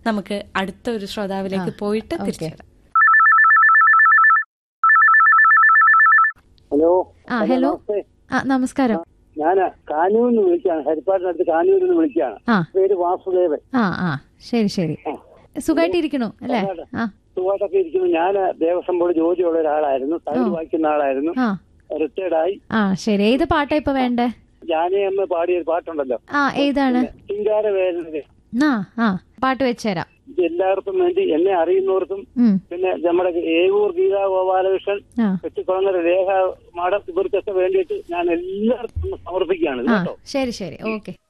നമുക്ക് അടുത്ത ഒരു ശ്രോതാവിലേക്ക് പോയിട്ട് തിരിച്ചു വരാം ഹലോ ആ ഹലോ നമസ്തേ ആ നമസ്കാരം ഞാൻ കാനൂരിൽ നിന്ന് വിളിക്കുകയാണ് ഹരിപ്പാടിനടുത്ത് കാനൂരിൽ നിന്ന് വിളിക്കുകയാണ് ആ പേര് വാസുദേവൻ ആ ആ ശരി ശരി സുഖമായിട്ടിരിക്കണു അല്ലേ ആ സുഖമായിട്ടൊക്കെ ഇരിക്കുന്നു ഞാൻ ദേവസ്വം ബോർഡ് ജോലിയുള്ള ഒരാളായിരുന്നു തമിഴ് വായിക്കുന്ന ആളായിരുന്നു ആ റിട്ടയർഡ് ആയി ആ ശരി ഏത് പാട്ടാ ഇപ്പൊ വേണ്ടേ ജാനേ അമ്മ പാടിയ ഒരു പാട്ടുണ്ടല്ലോ ആ ഏതാണ് ചിങ്കാര വേദന ആ ആ പാട്ട് വെച്ചുതരാം ഇത് എല്ലാവർക്കും വേണ്ടി എന്നെ അറിയുന്നവർക്കും ഉം പിന്നെ നമ്മുടെ ഏവൂർ ഗീതാ ഗോപാലകൃഷ്ണൻ ആ വെട്ടിക്കുളങ്ങര രേഖ മാഡം ഇവർക്കൊക്കെ വേണ്ടിയിട്ട് ഞാൻ എല്ലാവർക്കും സമർപ്പിക്കുകയാണ് ഇത് ആ കേട്ടോ ശരി ശരി ഓക്കെ